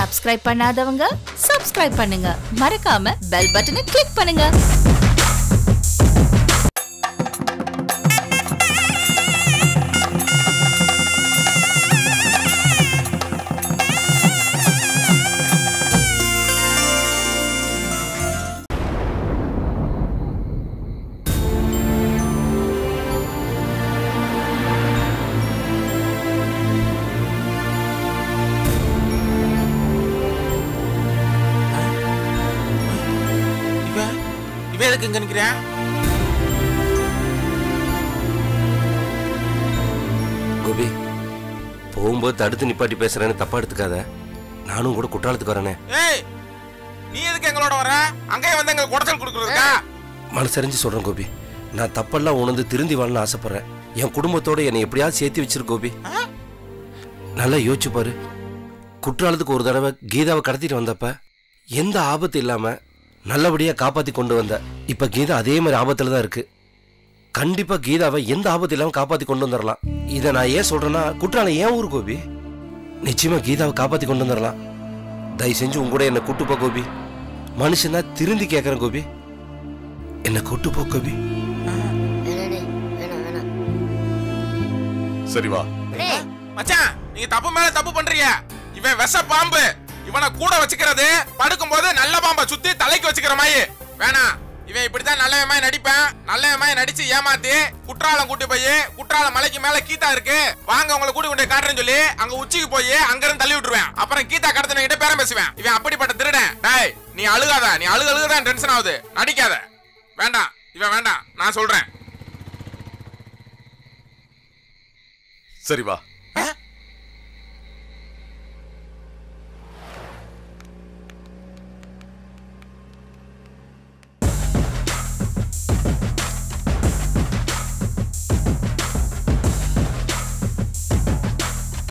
subscribe பண்ணாதவங்க subscribe பண்ணுங்க மறக்காம பெல் பட்டனை கிளிக் பண்ணுங்க இவன் இவன் எதுக்கு இங்க நிக்கிறேன் கோபி போகும்போது தடுத்து நிப்பாட்டி பேசுறேன்னு தப்பா எடுத்துக்காத நானும் கூட குற்றாலத்துக்கு வரேனே ஏய் நீ எதுக்கு எங்களோட வர அங்கேயே வந்து எங்களுக்கு குடைச்சல் கொடுக்குறதுக்கா மனசறிஞ்சு சொல்றேன் கோபி நான் தப்பெல்லாம் உணர்ந்து திருந்தி வாழணும்னு ஆசைப்படுறேன் என் குடும்பத்தோட என்னை எப்படியாவது சேர்த்து வச்சிரு கோபி நல்லா யோசிச்சு பாரு குற்றாலத்துக்கு ஒரு தடவை கீதாவை கடத்திட்டு வந்தப்ப எந்த ஆபத்து இல்லாம நல்லபடியா காப்பாத்தி கொண்டு வந்த இப்ப கீதா அதே மாதிரி ஆபத்துல தான் இருக்கு கண்டிப்பா கீதாவை எந்த ஆபத்து இல்லாம காப்பாத்தி கொண்டு வந்துடலாம் இதை நான் ஏன் சொல்றேன்னா குற்றாலம் ஏன் ஊர் கோபி நிச்சயமா கீதாவை காப்பாத்தி கொண்டு வந்துடலாம் தயவு செஞ்சு உங்க கூட என்னை கூட்டு போ கோபி மனுஷனா திருந்தி கேட்கறேன் கோபி என்னை கூட்டு போ கோபி வேணாண்ணே வேணாம் வேணாம் சரி வா அண்ணே மச்சான் நீங்க தப்பு மேல தப்பு பண்றீங்க இவன் விஷ பாம்பு இவனை கூட வச்சுக்கிறது படுக்கும்போது நல்ல பாம்பை சுத்தி தலைக்கு வச்சுக்கிற மாதிரி வேணாம் இவன் இப்படித்தான் நல்லவன் மாதிரி நடிப்பேன் நல்லவன் மாதிரி நடிச்சு ஏமாத்தி குற்றாலம் கூட்டி போய் குற்றாலம் மலைக்கு மேல கீதா இருக்கு வாங்க உங்களை கூட்டி கொண்டு போய் காட்டுறேன்னு சொல்லி அங்க உச்சிக்கு போய் அங்க இருந்து தள்ளி விட்டுருவேன் அப்புறம் கீதா கடத்தின கிட்ட பேரம் பேசுவேன் இவன் அப்படிப்பட்ட திருடன் டேய் நீ அழுகாத நீ அழுக அழுகதான் டென்ஷன் ஆகுது நடிக்காத வேண்டாம் இவன் வேண்டாம் நான் சொல்றேன் சரி வா